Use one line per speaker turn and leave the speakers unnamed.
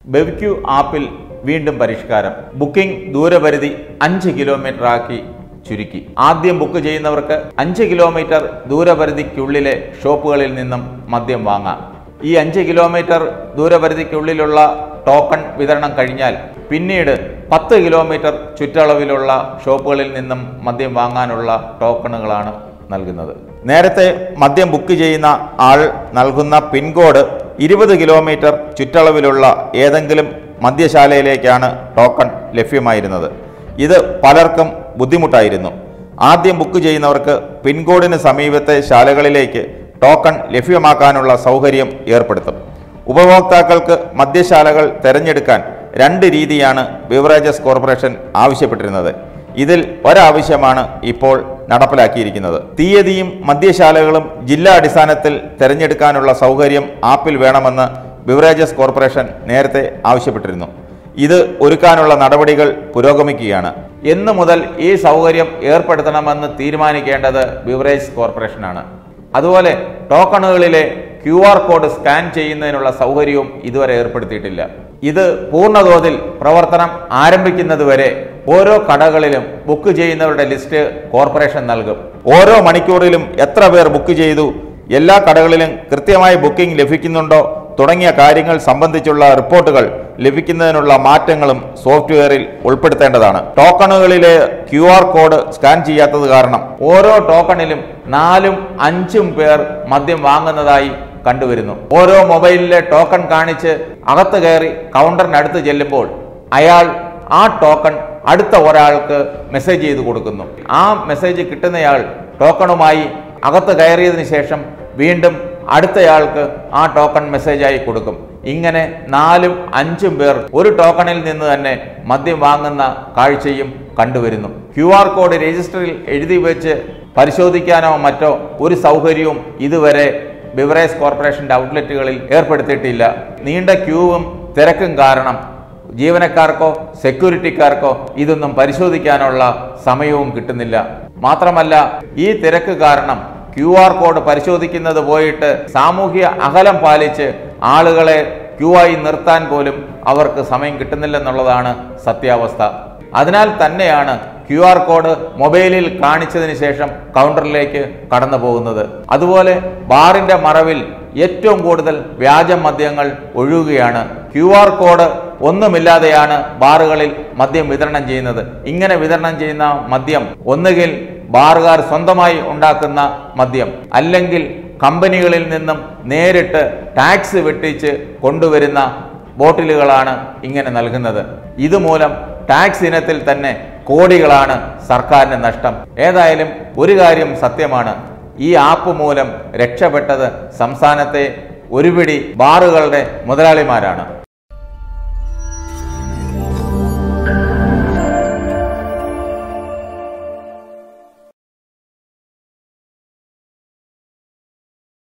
ബെവ്ക്യൂ ആപ്പിൽ വീണ്ടും പരിഷ്കാരം ബുക്കിംഗ് ദൂരപരിധി അഞ്ച് കിലോമീറ്റർ ആക്കി ചുരുക്കി ആദ്യം ബുക്ക് ചെയ്യുന്നവർക്ക് അഞ്ച് കിലോമീറ്റർ ദൂരപരിധിക്കുള്ളിലെ ഷോപ്പുകളിൽ നിന്നും മദ്യം വാങ്ങാം ഈ അഞ്ച് കിലോമീറ്റർ ദൂരപരിധിക്കുള്ളിലുള്ള ടോക്കൺ വിതരണം കഴിഞ്ഞാൽ പിന്നീട് പത്ത് കിലോമീറ്റർ ചുറ്റളവിലുള്ള ഷോപ്പുകളിൽ നിന്നും മദ്യം വാങ്ങാനുള്ള ടോക്കണുകളാണ് നൽകുന്നത് നേരത്തെ മദ്യം ബുക്ക് ചെയ്യുന്ന ആൾ നൽകുന്ന പിൻകോഡ് ഇരുപത് കിലോമീറ്റർ ചുറ്റളവിലുള്ള ഏതെങ്കിലും മദ്യശാലയിലേക്കാണ് ടോക്കൺ ലഭ്യമായിരുന്നത് ഇത് പലർക്കും ബുദ്ധിമുട്ടായിരുന്നു ആദ്യം ബുക്ക് ചെയ്യുന്നവർക്ക് പിൻകോഡിന് സമീപത്തെ ശാലകളിലേക്ക് ടോക്കൺ ലഭ്യമാക്കാനുള്ള സൗകര്യം ഏർപ്പെടുത്തും ഉപഭോക്താക്കൾക്ക് മദ്യശാലകൾ തിരഞ്ഞെടുക്കാൻ രണ്ട് രീതിയാണ് ബിവറേജസ് കോർപ്പറേഷൻ ആവശ്യപ്പെട്ടിരുന്നത് ഇതിൽ ഒരാവശ്യമാണ് ഇപ്പോൾ നടപ്പിലാക്കിയിരിക്കുന്നത് തീയതിയും മദ്യശാലകളും ജില്ലാ അടിസ്ഥാനത്തിൽ തിരഞ്ഞെടുക്കാനുള്ള സൗകര്യം ആപ്പിൽ വേണമെന്ന് ബിവറേജസ് കോർപ്പറേഷൻ നേരത്തെ ആവശ്യപ്പെട്ടിരുന്നു ഇത് ഒരുക്കാനുള്ള നടപടികൾ പുരോഗമിക്കുകയാണ് എന്നു മുതൽ ഈ സൗകര്യം ഏർപ്പെടുത്തണമെന്ന് തീരുമാനിക്കേണ്ടത് ബിവറേജ് കോർപ്പറേഷനാണ് അതുപോലെ ടോക്കണുകളിലെ ക്യു ആർ കോഡ് സ്കാൻ ചെയ്യുന്നതിനുള്ള സൗകര്യവും ഇതുവരെ ഏർപ്പെടുത്തിയിട്ടില്ല ഇത് പൂർണ്ണതോതിൽ പ്രവർത്തനം ആരംഭിക്കുന്നതുവരെ ഓരോ കടകളിലും ബുക്ക് ചെയ്യുന്നവരുടെ ലിസ്റ്റ് കോർപ്പറേഷൻ നൽകും ഓരോ മണിക്കൂറിലും എത്ര പേർ ബുക്ക് ചെയ്തു എല്ലാ കടകളിലും കൃത്യമായി ബുക്കിംഗ് ലഭിക്കുന്നുണ്ടോ തുടങ്ങിയ കാര്യങ്ങൾ സംബന്ധിച്ചുള്ള റിപ്പോർട്ടുകൾ ലഭിക്കുന്നതിനുള്ള മാറ്റങ്ങളും സോഫ്റ്റ്വെയറിൽ ഉൾപ്പെടുത്തേണ്ടതാണ് ടോക്കണുകളിലെ ക്യു ആർ കോഡ് സ്കാൻ ചെയ്യാത്തത് കാരണം ഓരോ ടോക്കണിലും നാലും അഞ്ചും പേർ മദ്യം വാങ്ങുന്നതായി കണ്ടുവരുന്നു ഓരോ മൊബൈലിലെ ടോക്കൺ കാണിച്ച് അകത്ത് കയറി കൗണ്ടറിനടുത്ത് ചെല്ലുമ്പോൾ അയാൾ ആ ടോക്കൺ അടുത്ത ഒരാൾക്ക് മെസ്സേജ് ചെയ്ത് കൊടുക്കുന്നു ആ മെസ്സേജ് കിട്ടുന്നയാൾ ടോക്കണുമായി അകത്ത് കയറിയതിന് ശേഷം വീണ്ടും അടുത്തയാൾക്ക് ആ ടോക്കൺ മെസ്സേജായി കൊടുക്കും ഇങ്ങനെ നാലും അഞ്ചും പേർ ഒരു ടോക്കണിൽ നിന്ന് തന്നെ മദ്യം വാങ്ങുന്ന കാഴ്ചയും കണ്ടുവരുന്നു ക്യു ആർ കോഡ് രജിസ്റ്ററിൽ എഴുതി വെച്ച് പരിശോധിക്കാനോ മറ്റോ ഒരു സൗകര്യവും ഇതുവരെ ബിവറേജ് കോർപ്പറേഷന്റെ ഔട്ട്ലെറ്റുകളിൽ ഏർപ്പെടുത്തിയിട്ടില്ല നീണ്ട ക്യൂവും തിരക്കും കാരണം ജീവനക്കാർക്കോ സെക്യൂരിറ്റിക്കാർക്കോ ഇതൊന്നും പരിശോധിക്കാനുള്ള സമയവും കിട്ടുന്നില്ല മാത്രമല്ല ഈ തിരക്ക് കാരണം ക്യു ആർ കോഡ് പരിശോധിക്കുന്നത് പോയിട്ട് സാമൂഹ്യ അകലം പാലിച്ച് ആളുകളെ ക്യൂ ആയി നിർത്താൻ പോലും അവർക്ക് സമയം കിട്ടുന്നില്ലെന്നുള്ളതാണ് സത്യാവസ്ഥ അതിനാൽ തന്നെയാണ് ക്യു ആർ കോഡ് മൊബൈലിൽ കാണിച്ചതിന് ശേഷം കൗണ്ടറിലേക്ക് കടന്നു പോകുന്നത് അതുപോലെ ബാറിന്റെ മറവിൽ ഏറ്റവും കൂടുതൽ വ്യാജ മദ്യങ്ങൾ ഒഴുകുകയാണ് ക്യു ആർ കോഡ് ഒന്നുമില്ലാതെയാണ് ബാറുകളിൽ മദ്യം വിതരണം ചെയ്യുന്നത് ഇങ്ങനെ വിതരണം ചെയ്യുന്ന മദ്യം ഒന്നുകിൽ ബാറുകാർ സ്വന്തമായി ഉണ്ടാക്കുന്ന മദ്യം അല്ലെങ്കിൽ കമ്പനികളിൽ നിന്നും നേരിട്ട് ടാക്സ് വെട്ടിച്ച് കൊണ്ടുവരുന്ന ബോട്ടിലുകളാണ് ഇങ്ങനെ നൽകുന്നത് ഇതുമൂലം ടാക്സ് ഇനത്തിൽ തന്നെ കോടികളാണ് സർക്കാരിന് നഷ്ടം ഏതായാലും ഒരു കാര്യം സത്യമാണ് ഈ ആപ്പ് മൂലം രക്ഷപ്പെട്ടത് സംസ്ഥാനത്തെ ഒരുപിടി ബാറുകളുടെ മുതലാളിമാരാണ്